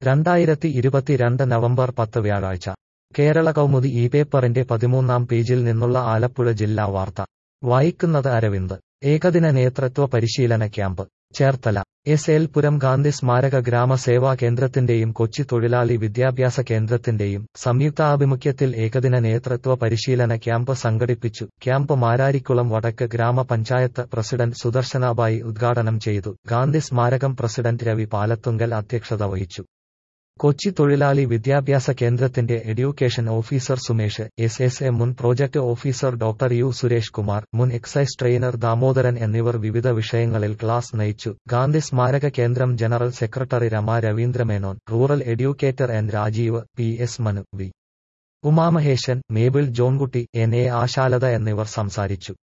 രണ്ടായിരത്തി ഇരുപത്തിരണ്ട് നവംബർ പത്ത് വ്യാഴാഴ്ച കേരള കൗമുദി ഈ പേപ്പറിന്റെ പതിമൂന്നാം പേജിൽ നിന്നുള്ള ആലപ്പുഴ ജില്ലാ വാർത്ത വായിക്കുന്നത് അരവിന്ദ് ഏകദിന നേതൃത്വ പരിശീലന camp Cherthala S L Puram Gandhi Smaraka Grama സേവാ കേന്ദ്രത്തിന്റെയും കൊച്ചി തൊഴിലാളി വിദ്യാഭ്യാസ കേന്ദ്രത്തിന്റെയും സംയുക്താഭിമുഖ്യത്തിൽ ഏകദിന നേതൃത്വ പരിശീലന ക്യാമ്പ് സംഘടിപ്പിച്ചു ക്യാമ്പ് മാരാരിക്കുളം വടക്ക് ഗ്രാമപഞ്ചായത്ത് പ്രസിഡന്റ് സുദർശനാബായി ഉദ്ഘാടനം ചെയ്തു ഗാന്ധി സ്മാരകം പ്രസിഡന്റ് രവി പാലത്തുങ്കൽ അധ്യക്ഷത വഹിച്ചു കൊച്ചി തൊഴിലാളി വിദ്യാഭ്യാസ കേന്ദ്രത്തിന്റെ education officer Sumesh S S A മുൻ project officer doctor U Suresh Kumar മുൻ എക്സൈസ് ട്രെയിനർ ദാമോദരൻ എന്നിവർ വിവിധ വിഷയങ്ങളിൽ ക്ലാസ് നയിച്ചു Gandhi Smaraka Kendram general secretary Rama Raveendramenon rural educator N Rajeev P S Manu V Umamaheshan Mabel Johnkutty N A Ashalatha എന്നിവർ സംസാരിച്ചു